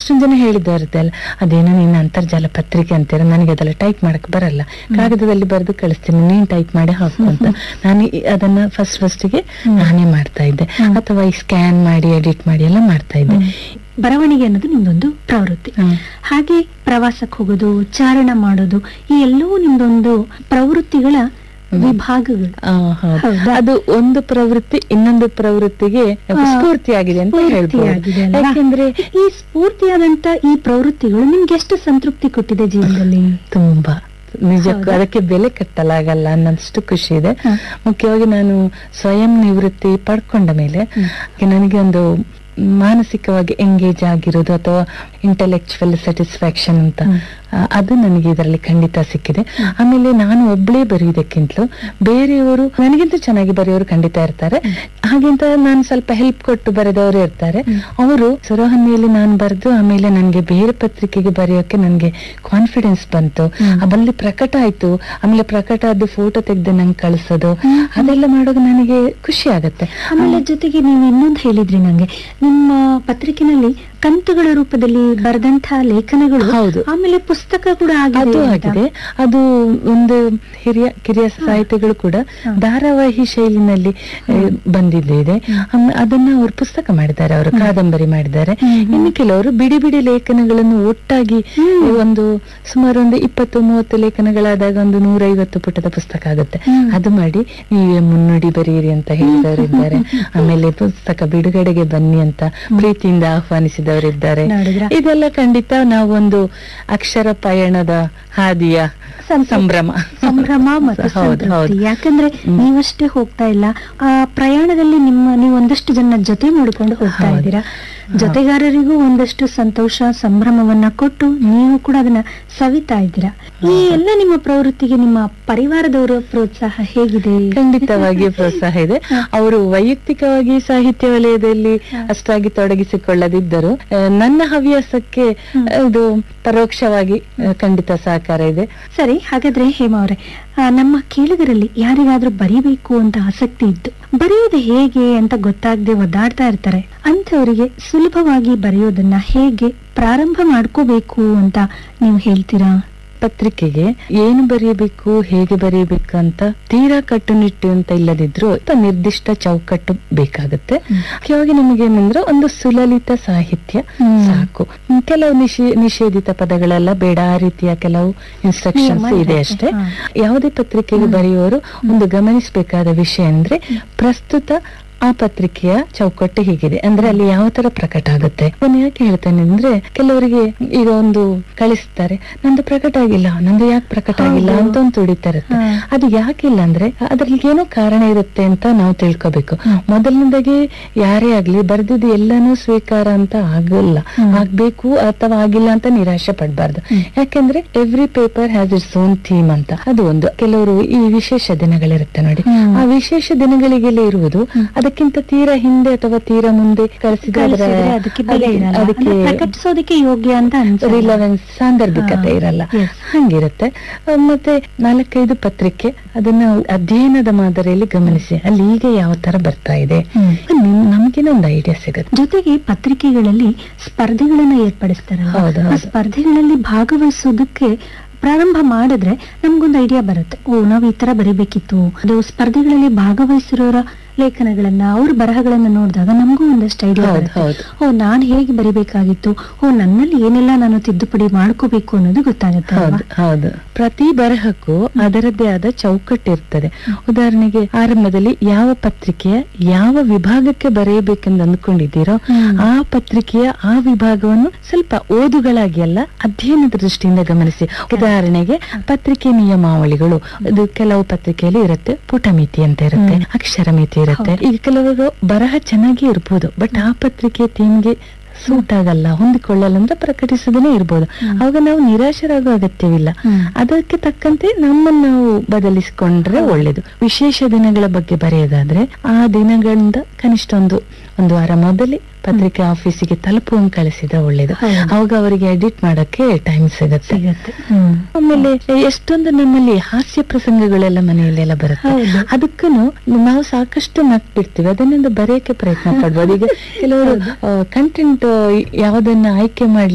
ಎಷ್ಟೊಂದ್ ಜನ ಹೇಳಿದ್ದಾರೆ ಅಲ್ಲ ಅದೇನೋ ನೀನು ಅಂತರ್ಜಾಲ ಪತ್ರಿಕೆ ಅಂತೀರ ನನಗೆ ಅದೆಲ್ಲ ಟೈಪ್ ಮಾಡಕ್ ಬರಲ್ಲ ಕಾಗದದಲ್ಲಿ ಬರೆದು ಕಳಿಸ್ತೀನಿ ನೀನ್ ಟೈಪ್ ಮಾಡಿ ಹಾಕು ಅಂತ ನಾನು ಈ- ಅದನ್ನ ಫಸ್ಟ್ ಫಸ್ಟ್ಗೆ ನಾನೇ ಮಾಡ್ತಾ ಇದ್ದೆ ಅಥವಾ ಈ ಸ್ಕ್ಯಾನ್ ಮಾಡಿ ಎಡಿಟ್ ಮಾಡಿ ಎಲ್ಲ ಮಾಡ್ತಾ ಇದ್ದೆ ಬರವಣಿಗೆ ಅನ್ನೋದು ನಿಮ್ದೊಂದು ಪ್ರವೃತ್ತಿ ಹ್ಮ್. ಹಾಗೆ ಪ್ರವಾಸಕ್ಕೆ ಹೋಗೋದು ಚಾರಣ ಮಾಡೋದು ಈ ಎಲ್ಲವೂ ನಿಮ್ದೊಂದು ಪ್ರವೃತ್ತಿಗಳ ವಿಭಾಗಗಳು ಆ, ಹೌದು. ಹೌದಾ? ಅದು ಒಂದು ಪ್ರವೃತ್ತಿ ಇನ್ನೊಂದು ಪ್ರವೃತ್ತಿಗೆ ಸ್ಫೂರ್ತಿಯಾಗಿದೆ ಅಂತ ಹೇಳ್ಬೋದು ಸ್ಫೂರ್ತಿಯಾಗಿದೆ ಅಲ್ವಾ? ಯಾಕೆಂದ್ರೆ ಈ ಸ್ಫೂರ್ತಿಯಾದಂತ ಈ ಪ್ರವೃತ್ತಿಗಳು ನಿಮ್ಗೆ ಎಷ್ಟು ಸಂತೃಪ್ತಿ ಕೊಟ್ಟಿದೆ ಜೀವನದಲ್ಲಿ ತುಂಬಾ ನಿಜಕ್ಕೂ ಹೌದಾ? ಅದಕ್ಕೆ ಬೆಲೆ ಕಟ್ಟಲಾಗಲ್ಲ ಅನ್ನೋಷ್ಟು ಖುಷಿ ಇದೆ ಹ. ಮುಖ್ಯವಾಗಿ ನಾನು ಸ್ವಯಂ ನಿವೃತ್ತಿ ಪಡ್ಕೊಂಡ ಮೇಲೆ ನನಗೆ ಒಂದು ಮಾನಸಿಕವಾಗಿ ಎಂಗೇಜ್ ಆಗಿರೋದು ಅಥವಾ ಇಂಟೆಲೆಕ್ಚುವಲ್ ಸ್ಯಾಟಿಸ್ಫ್ಯಾಕ್ಷನ್ ಅಂತ ಆ, ಅದು ನನಗೆ ಇದರಲ್ಲಿ ಖಂಡಿತ ಸಿಕ್ಕಿದೆ ಆಮೇಲೆ ನಾನು ಒಬ್ಳೇ ಬರೆಯುವುದಕ್ಕಿಂತಲೂ ಬೇರೆಯವರು ನನಗಿಂತ ಚೆನ್ನಾಗಿ ಬರೆಯೋರು ಖಂಡಿತ ಇರ್ತಾರೆ ಹಾಗೆಂತ ನಾನು ಸ್ವಲ್ಪ ಹೆಲ್ಪ್ ಕೊಟ್ಟು ಬರೆದವರು ಇರ್ತಾರೆ ಅವರು ಸುರಹನ್ನಿಯಲ್ಲಿ ನಾನು ಬರೆದು ಆಮೇಲೆ ನನಗೆ ಬೇರೆ ಪತ್ರಿಕೆಗೆ ಬರೆಯೋಕೆ ನನಗೆ ಕಾನ್ಫಿಡೆನ್ಸ್ ಬಂತು ಅಲ್ಲಿ ಪ್ರಕಟ ಆಯ್ತು ಆಮೇಲೆ ಪ್ರಕಟ ಆದ್ದು ಫೋಟೋ ತೆಗೆದು ನಂಗೆ ಕಳಿಸೋದು ಅದೆಲ್ಲ ಮಾಡೋದು ನನಗೆ ಖುಷಿ ಆಗತ್ತೆ ಆಮೇಲೆ ಜೊತೆಗೆ ನೀವು ಇನ್ನೊಂದು ಹೇಳಿದ್ರಿ ನಂಗೆ ನಿಮ್ಮ ಪತ್ರಿಕೆನಲ್ಲಿ ಕಂತುಗಳ ರೂಪದಲ್ಲಿ ಬರೆದಂತಹ ಲೇಖನಗಳು ಹೌದು. ಆಮೇಲೆ ಪುಸ್ತಕ ಕೂಡ ಅದು ಆಗಿದೆ ಅಂತ. ಆಗಿದೆ ಅದು ಒಂದು ಹಿರಿಯ ಕಿರಿಯ ಸಾಹಿತ್ಯಗಳು ಕೂಡ ಧಾರಾವಾಹಿ ಶೈಲಿನಲ್ಲಿ ಆ, ಬಂದಿದೆ ಆಮೇಲೆ ಅದನ್ನ ಅವರು ಪುಸ್ತಕ ಮಾಡಿದ್ದಾರೆ ಅವರು ಕಾದಂಬರಿ ಮಾಡಿದ್ದಾರೆ ಇನ್ನು ಕೆಲವರು ಬಿಡಿ ಬಿಡಿ ಲೇಖನಗಳನ್ನು ಒಟ್ಟಾಗಿ ಒಂದು ಸುಮಾರು ಒಂದು ಇಪ್ಪತ್ತು ಮೂವತ್ತು ಲೇಖನಗಳಾದಾಗ ಒಂದು ನೂರೈವತ್ತು ಪುಟದ ಪುಸ್ತಕ ಆಗುತ್ತೆ ಅದು ಮಾಡಿ ನೀವೇ ಮುನ್ನುಡಿ ಬರೆಯಿರಿ ಅಂತ ಹೇಳಿದವರಿದ್ದಾರೆ ಆಮೇಲೆ ಪುಸ್ತಕ ಬಿಡುಗಡೆಗೆ ಬನ್ನಿ ಅಂತ ಪ್ರೀತಿಯಿಂದ ಆಹ್ವಾನಿಸಿದವರಿದ್ದಾರೆ ನೋಡಿದ್ರಾ? ಇದೆಲ್ಲ ಖಂಡಿತ ನಾವೊಂದು ಅಕ್ಷರ ಪಯಣದ ಹಾದಿಯ ಸಂಭ್ರಮ ಸಂಭ್ರಮ ಮತ್ತು ಹೌದು ಸಂತೃಪ್ತಿ. ಹೌದು ಯಾಕಂದ್ರೆ ನೀವಷ್ಟೇ ಹೋಗ್ತಾ ಇಲ್ಲ ಆ ಪ್ರಯಾಣದಲ್ಲಿ ನಿಮ್ಮ ನೀವು ಒಂದಷ್ಟು ಜನ ಜೊತೆ ಮಾಡಿಕೊಂಡು ಹೋಗ್ತಾ ಹೌದು. ಇದ್ದೀರಾ ಜೊತೆಗಾರರಿಗೂ ಒಂದಷ್ಟು ಸಂತೋಷ ಸಂಭ್ರಮವನ್ನ ಕೊಟ್ಟು ನೀವು ಕೂಡ ಅದನ್ನ ಸವಿತಾ ಇದ್ದೀರಾ ಈ ಎಲ್ಲ ನಿಮ್ಮ ಪ್ರವೃತ್ತಿಗೆ ನಿಮ್ಮ ಪರಿವಾರದವರ ಪ್ರೋತ್ಸಾಹ ಹೇಗಿದೆ ಖಂಡಿತವಾಗಿ ಪ್ರೋತ್ಸಾಹ ಇದೆ ಅವರು ವೈಯಕ್ತಿಕವಾಗಿ ಸಾಹಿತ್ಯ ವಲಯದಲ್ಲಿ ಅಷ್ಟಾಗಿ ತೊಡಗಿಸಿಕೊಳ್ಳದಿದ್ದರು ಆ, ನನ್ನ ಹವ್ಯಾಸಕ್ಕೆ ಇದು ಪರೋಕ್ಷವಾಗಿ ಆ, ಖಂಡಿತ ಸಹಕಾರ ಇದೆ ಸರಿ ಹಾಗಾದ್ರೆ ಹೇಮಾ ಅವರೇ ಆ, ನಮ್ಮ ಕೇಳಿಗರಲ್ಲಿ ಯಾರಿಗಾದ್ರೂ ಬರೀಬೇಕು ಅಂತ ಆಸಕ್ತಿ ಇದ್ದು ಬರೆಯೋದು ಹೇಗೆ ಅಂತ ಗೊತ್ತಾಗದೆ ಒದ್ದಾಡ್ತಾ ಇರ್ತಾರೆ ಅಂಥವರಿಗೆ ಸುಲಭವಾಗಿ ಬರೆಯೋದನ್ನ ಹೇಗೆ ಪ್ರಾರಂಭ ಮಾಡ್ಕೋಬೇಕು ಅಂತ ನೀವು ಹೇಳ್ತೀರಾ ಪತ್ರಿಕೆಗೆ ಏನು ಬರೆಯಬೇಕು ಹೇಗೆ ಬರೆಯಬೇಕು ಅಂತ ತೀರಾ ಕಟ್ಟುನಿಟ್ಟು ಅಂತ ಇಲ್ಲದಿದ್ರು ಸ್ವಲ್ಪ ನಿರ್ದಿಷ್ಟ ಚೌಕಟ್ಟು ಬೇಕಾಗುತ್ತೆ ಮುಖ್ಯವಾಗಿ ನಮಗೆ ಏನಂದ್ರೆ ಒಂದು ಸುಲಲಿತ ಸಾಹಿತ್ಯ ಹ್ಮ್. ಸಾಕು ಹ್ಮ್, ಕೆಲವು ನಿಷೇ ನಿಷೇಧಿತ ಪದಗಳೆಲ್ಲ ಬೇಡ ಆ ರೀತಿಯ ಕೆಲವು ಇನ್ಸ್ಟ್ರಕ್ಷನ್ಸ್ ನಿಯಮ ಇದೆ ಇರುತ್ತೆ. ಅಷ್ಟೇ ಹಾ. ಯಾವುದೇ ಪತ್ರಿಕೆಗೆ ಬರೆಯುವವರು ಒಂದು ಗಮನಿಸಬೇಕಾದ ವಿಷಯ ಅಂದ್ರೆ ಪ್ರಸ್ತುತ ಆ ಪತ್ರಿಕೆಯ ಚೌಕಟ್ಟು ಹೀಗಿದೆ ಅಂದ್ರೆ ಅಲ್ಲಿ ಯಾವ ತರ ಪ್ರಕಟ ಆಗುತ್ತೆ ನಾನು ಯಾಕೆ ಹೇಳ್ತೇನೆ ಅಂದ್ರೆ ಕೆಲವರಿಗೆ ಈಗ ಒಂದು ಕಳಿಸ್ತಾರೆ ನಂದು ಪ್ರಕಟ ಆಗಿಲ್ಲ ನಂದು ಯಾಕೆ ಪ್ರಕಟ ಆಗಿಲ್ಲ ಹೌದು. ಅಂತ ಒಂದು ತುಡಿತಾ ಇರುತ್ತೆ ಹಾ. ಅದು ಯಾಕಿಲ್ಲ ಅಂದ್ರೆ ಅದ್ರಲ್ಲಿ ಏನೋ ಕಾರಣ ಇರುತ್ತೆ ಅಂತ ನಾವು ತಿಳ್ಕೊಬೇಕು ಮೊದಲನೇದಾಗಿ ಯಾರೇ ಆಗ್ಲಿ ಬರ್ದಿದ್ದು ಎಲ್ಲಾನು ಸ್ವೀಕಾರ ಅಂತ ಆಗಲ್ಲ ಆಗ್ಬೇಕು ಅಥವಾ ಆಗಿಲ್ಲ ಅಂತ ನಿರಾಶೆ ಪಡಬಾರ್ದು ಯಾಕೆಂದ್ರೆ every paper has its own theme ಅಂತ ಅದು ಒಂದು ಕೆಲವರು ಈ ವಿಶೇಷ ದಿನಗಳಿರುತ್ತೆ ನೋಡಿ ಹ್ಮ್. ಆ ವಿಶೇಷ ದಿನಗಳಿಗೆಲ್ಲ ಇರುವುದು ಅದಕ್ಕಿಂತ ತೀರಾ ಹಿಂದೆ ಅಥವಾ ತೀರಾ ಮುಂದೆ ಕಳಿಸಿದ್ರೆ ಅದರ- ಕಳಿಸಿದ್ರೆ ಅದಕ್ಕೆ ಬೆಲೆ ಇರಲ್ಲ ಅದಕ್ಕೆ ಅಂದ್ರೆ ಪ್ರಕಟಿಸೋದಕ್ಕೆ ಯೋಗ್ಯ ಅಂತ ಅನ್ಸಲ್ಲ. ರಿಲವೆನ್ಸ್ ಸಾಂದರ್ಭಿಕತೆ ಹಾ. ಇರಲ್ಲ Yes. ಹಂಗಿರುತ್ತೆ ಆ, ಮತ್ತೆ ನಾಲ್ಕೈದು ಪತ್ರಿಕೆ ಅದನ್ನ ಅಧ್ಯಯನದ ಮಾದರಿಯಲ್ಲಿ ಗಮನಿಸಿ ಅಲ್ಲಿ ಈಗ ಯಾವ ತರ ಬರ್ತಾ ಇದೆ ಹ್ಮ್. ನಿಮ್- ನಮ್ಗೇನೋ ಒಂದು ಐಡಿಯಾ ಸಿಗುತ್ತೆ ಜೊತೆಗೆ ಪತ್ರಿಕೆಗಳಲ್ಲಿ ಸ್ಪರ್ಧೆಗಳನ್ನ ಏರ್ಪಡಿಸ್ತಾರಲ್ಲ ಹೌದು, ಆ ಹೌದು. ಸ್ಪರ್ಧೆಗಳಲ್ಲಿ ಭಾಗವಹಿಸೋದಕ್ಕೆ ಪ್ರಾರಂಭ ಮಾಡಿದ್ರೆ ನಮ್ಗೊಂದು ಐಡಿಯಾ ಬರುತ್ತೆ ಓ ನಾವು ಈ ತರ ಬರಿಬೇಕಿತ್ತು ಅದು ಸ್ಪರ್ಧೆಗಳಲ್ಲಿ ಭಾಗವಹಿಸಿರೋರ ಲೇಖನಗಳನ್ನ ಅವ್ರ ಬರಹಗಳನ್ನ ನೋಡಿದಾಗ ನಮಗೂ ಒಂದಷ್ಟು ಐಡಿಯಾ ಹೌದು, ಬರುತ್ತೆ ಹೌದು. ಓ ನಾನ್ ಹೇಗೆ ಬರಿಬೇಕಾಗಿತ್ತು ಓ ನನ್ನಲ್ಲಿ ಏನೆಲ್ಲ ನಾನು ತಿದ್ದುಪಡಿ ಮಾಡ್ಕೋಬೇಕು ಅನ್ನೋದು ಗೊತ್ತಾಗುತ್ತೆ ಅಲ್ವಾ ಹೌದು ಹೌದು ಪ್ರತಿ ಬರಹಕ್ಕೂ ಅದರದ್ದೇ ಆದ ಚೌಕಟ್ಟು ಇರ್ತದೆ ಉದಾಹರಣೆಗೆ ಆರಂಭದಲ್ಲಿ ಯಾವ ಪತ್ರಿಕೆಯ ಯಾವ ವಿಭಾಗಕ್ಕೆ ಬರೆಯಬೇಕೆಂದು ಅಂದ್ಕೊಂಡಿದ್ದೀರೋ ಹ್ಮ್. ಆ ಪತ್ರಿಕೆಯ ಆ ವಿಭಾಗವನ್ನು ಸ್ವಲ್ಪ ಓದುಗಳಾಗಿ ಅಲ್ಲ ಅಧ್ಯಯನದ ದೃಷ್ಟಿಯಿಂದ ಗಮನಿಸಿ ಉದಾಹರಣೆಗೆ ಪತ್ರಿಕೆ ನಿಯಮಾವಳಿಗಳು ಅದು ಕೆಲವು ಪತ್ರಿಕೆಯಲ್ಲಿ ಇರುತ್ತೆ ಪುಟಮಿತಿ ಅಂತ ಇರುತ್ತೆ ಹ್ಮ್. ಅಕ್ಷರ ಮಿತಿ ಇರುತ್ತೆ ಈಗ ಕೆಲವರು ಬರಹ ಚೆನ್ನಾಗಿ ಇರ್ಬೋದು ಬಟ್ ಆ ಪತ್ರಿಕೆ ಥೀಮ್ಗೆ ಸೂಟ್ ಆಗಲ್ಲ ಹೊಂದಿಕೊಳ್ಳಲ್ಲ ಅಂತ ಪ್ರಕಟಿಸದೇನೆ ಇರ್ಬೋದು ಅವಾಗ ನಾವು ನಿರಾಶರಾಗೋ ಅಗತ್ಯವಿಲ್ಲ ಹ್ಮ್. ಅದಕ್ಕೆ ತಕ್ಕಂತೆ ನಮ್ಮನ್ನು ನಾವು ಬದಲಿಸಿಕೊಂಡ್ರೆ ಒಳ್ಳೇದು ವಿಶೇಷ ದಿನಗಳ ಬಗ್ಗೆ ಬರೆಯೋದಾದ್ರೆ ಆ ದಿನಗಳಿಂದ ಕನಿಷ್ಠ ಒಂದು ಒಂದು ವಾರ ಮೊದಲೇ ಪತ್ರಿಕೆ ಆಫೀಸಿಗೆ ತಲುಪುವಂಗ್ ಕಳಿಸಿದ್ರೆ ಒಳ್ಳೇದು ಹೌದು. ಅವಾಗ ಅವರಿಗೆ ಎಡಿಟ್ ಮಾಡಕ್ಕೆ ಟೈಮ್ ಸಿಗತ್ತೆ ಸಿಗತ್ತೆ ಹ್ಮ್. ಆಮೇಲೆ ಎಷ್ಟೊಂದು ನಮ್ಮಲ್ಲಿ ಹಾಸ್ಯ ಪ್ರಸಂಗಗಳೆಲ್ಲ ಮನೆಯಲ್ಲೆಲ್ಲ ಬರುತ್ತೆ ಹೌದು. ಅದಕ್ಕೂ ನಾವು ಸಾಕಷ್ಟು ನಕ್ ಬಿಡ್ತೀವಿ ಅದನ್ನಿಂದ ಬರೆಯಕ್ಕೆ ಪ್ರಯತ್ನ ಪಡ್ಬೋದು ಈಗ ಕೆಲವರು ಕಂಟೆಂಟ್ ಯಾವ್ದನ್ನ ಆಯ್ಕೆ ಮಾಡ್ಲಿ